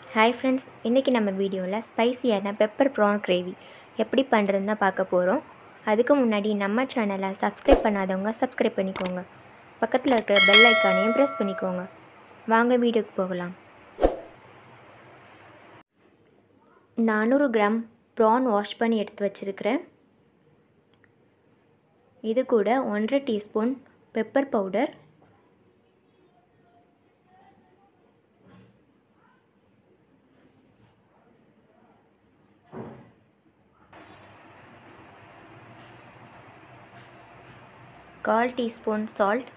hi friends இன்றைக்கி நம்ம வீடியோவில் ஸ்பைசியான பெப்பர் ப்ரான் கிரேவி எப்படி பண்ணுறதுன்னு தான் பார்க்க போகிறோம் அதுக்கு முன்னாடி நம்ம சேனலை சப்ஸ்கிரைப் பண்ணாதவங்க சப்ஸ்கிரைப் பண்ணிக்கோங்க பக்கத்தில் இருக்கிற பெல் ஐக்கானையும் ப்ரெஸ் பண்ணிக்கோங்க வாங்க வீடியோக்கு போகலாம் நானூறு கிராம் ப்ரான் வாஷ் பண்ணி எடுத்து வச்சுருக்கிறேன் இது கூட ஒன்றரை டீஸ்பூன் பெப்பர் பவுடர் கால் டீஸ்பூன் சால்ட்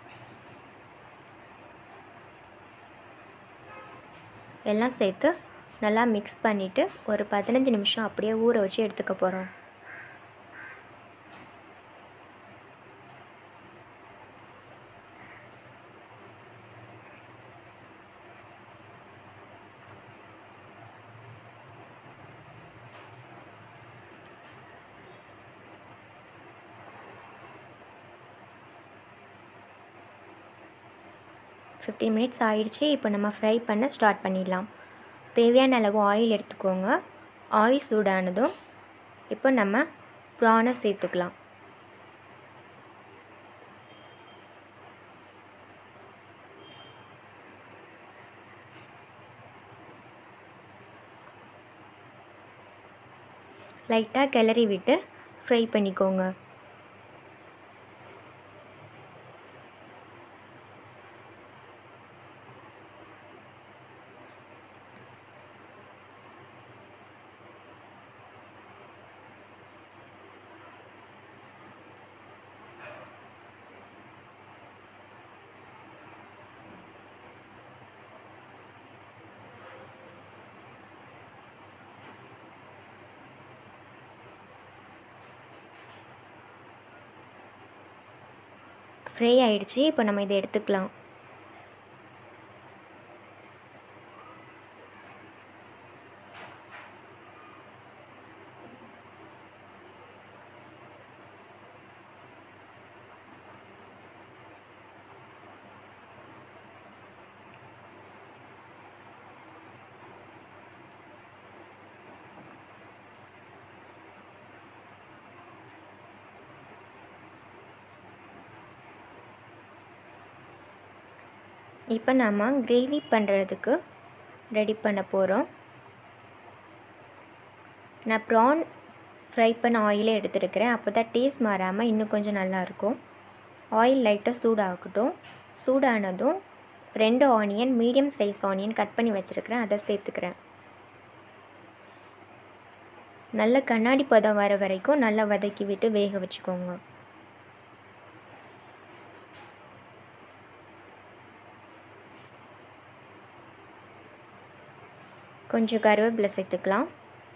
எல்லாம் சேர்த்து நல்லா மிக்ஸ் பண்ணிவிட்டு ஒரு பதினஞ்சு நிமிஷம் அப்படியே ஊற வச்சு எடுத்துக்க போகிறோம் ஃபிஃப்டீன் மினிட்ஸ் ஆயிடுச்சு இப்போ நம்ம ஃப்ரை பண்ண ஸ்டார்ட் பண்ணிடலாம் தேவையான அளவு ஆயில் எடுத்துக்கோங்க ஆயில் சூடானதும் இப்போ நம்ம ப்ரானை சேர்த்துக்கலாம் லைட்டாக கிளறி விட்டு ஃப்ரை பண்ணிக்கோங்க ஃப்ரை ஆயிடுச்சு இப்போ நம்ம இதை எடுத்துக்கலாம் இப்போ நம்ம கிரேவி பண்ணுறதுக்கு ரெடி பண்ண போகிறோம் நான் ப்ரான் ஃப்ரை பண்ண ஆயிலே எடுத்துருக்கிறேன் அப்போ தான் டேஸ்ட் மாறாமல் இன்னும் கொஞ்சம் நல்லாயிருக்கும் ஆயில் லைட்டாக சூடாகட்டும் சூடானதும் ரெண்டு onion medium size onion cut பண்ணி வச்சுருக்கிறேன் அதை சேர்த்துக்கிறேன் நல்ல கண்ணாடி பதம் வர வரைக்கும் நல்லா வதக்கி விட்டு வேக வச்சுக்கோங்க கொஞ்சம் கருவேப்பிலை சேர்த்துக்கலாம்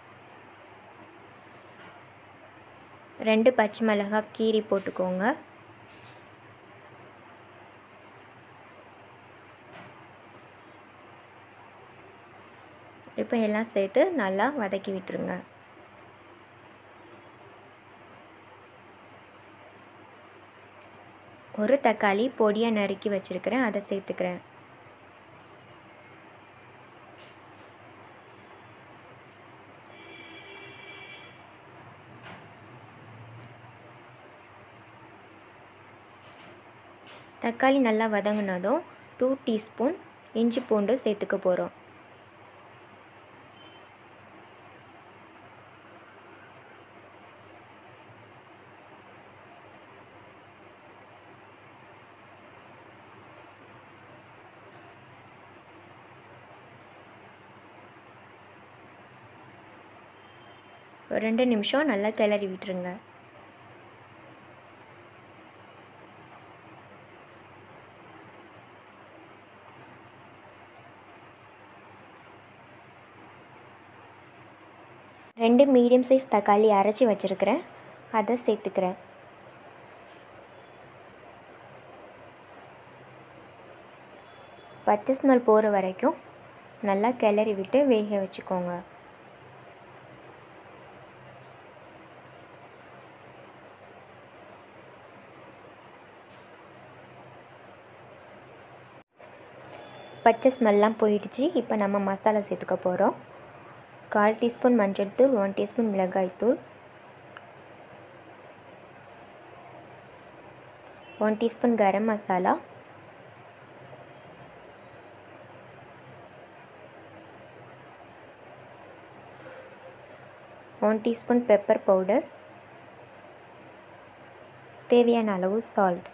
ரெண்டு பச்சை மிளகாய் கீரி போட்டுக்கோங்க இப்போ எல்லாம் சேர்த்து நல்லா வதக்கி விட்டுருங்க ஒரு தக்காளி பொடியாக நறுக்கி வச்சுருக்கிறேன் அதை சேர்த்துக்கிறேன் தக்காளி நல்லா வதங்கினதும் டூ டீஸ்பூன் இஞ்சி பூண்டு சேர்த்துக்க போகிறோம் ஒரு ரெண்டு நிமிஷம் நல்லா கிளறி விட்டுருங்க ரெண்டு மீடியம் சைஸ் தக்காளி அரைச்சி வச்சுருக்கிறேன் அதை சேர்த்துக்கிறேன் பச்சை ஸ்மெல் போகிற வரைக்கும் நல்லா கிளறி விட்டு வேக வச்சுக்கோங்க பச்சை ஸ்மெல்லாம் போயிடுச்சு இப்போ நம்ம மசாலா சேர்த்துக்க போகிறோம் கால் டீஸ்பூன் மஞ்சள் தூள் ஒன் டீஸ்பூன் மிளகாய் தூள் one teaspoon garam masala one teaspoon pepper powder தேவையான அளவு சால்ட்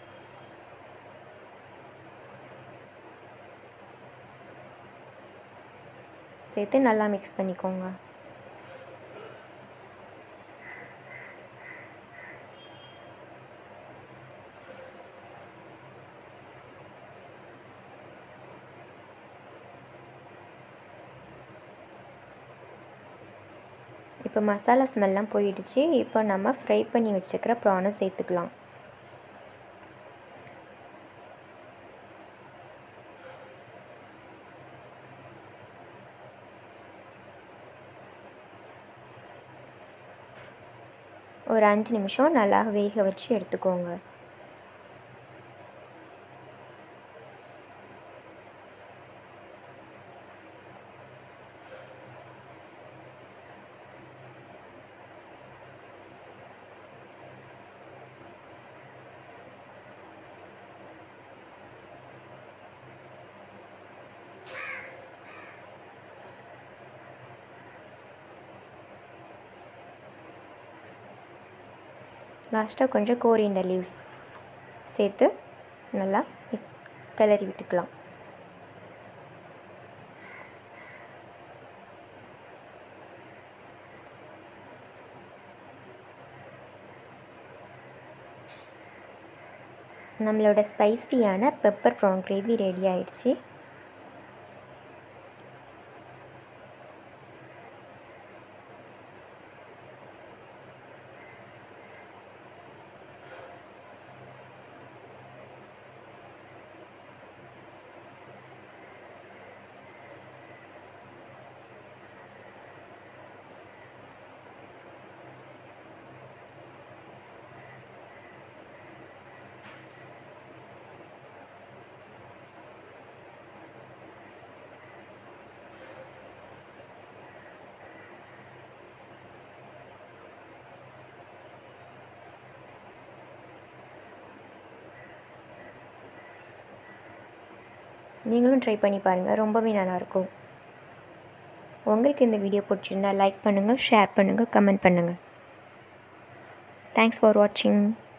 சேர்த்து நல்லா மிக்ஸ் பண்ணிக்கோங்க இப்போ மசாலா ஸ்மெல்லாம் போயிடுச்சு இப்போ நம்ம ஃப்ரை பண்ணி வச்சுக்கிற ப்ரானை சேர்த்துக்கலாம் ஒரு அஞ்சு நிமிஷம் நல்லா வேக வச்சு எடுத்துக்கோங்க லாஸ்ட்டாக கொஞ்சம் கோரியண்டர் லீவ்ஸ் சேர்த்து நல்லா கிளறி விட்டுக்கலாம் நம்மளோட ஸ்பைசியான பெப்பர் ப்ரான் கிரேவி ரெடி ஆயிடுச்சு நீங்களும் ட்ரை பண்ணி பாருங்கள் ரொம்பவே நல்லாயிருக்கும் உங்களுக்கு இந்த வீடியோ பிடிச்சிருந்தா லைக் பண்ணுங்கள் ஷேர் பண்ணுங்கள் கமெண்ட் பண்ணுங்கள் தேங்க்ஸ் ஃபார் வாட்சிங்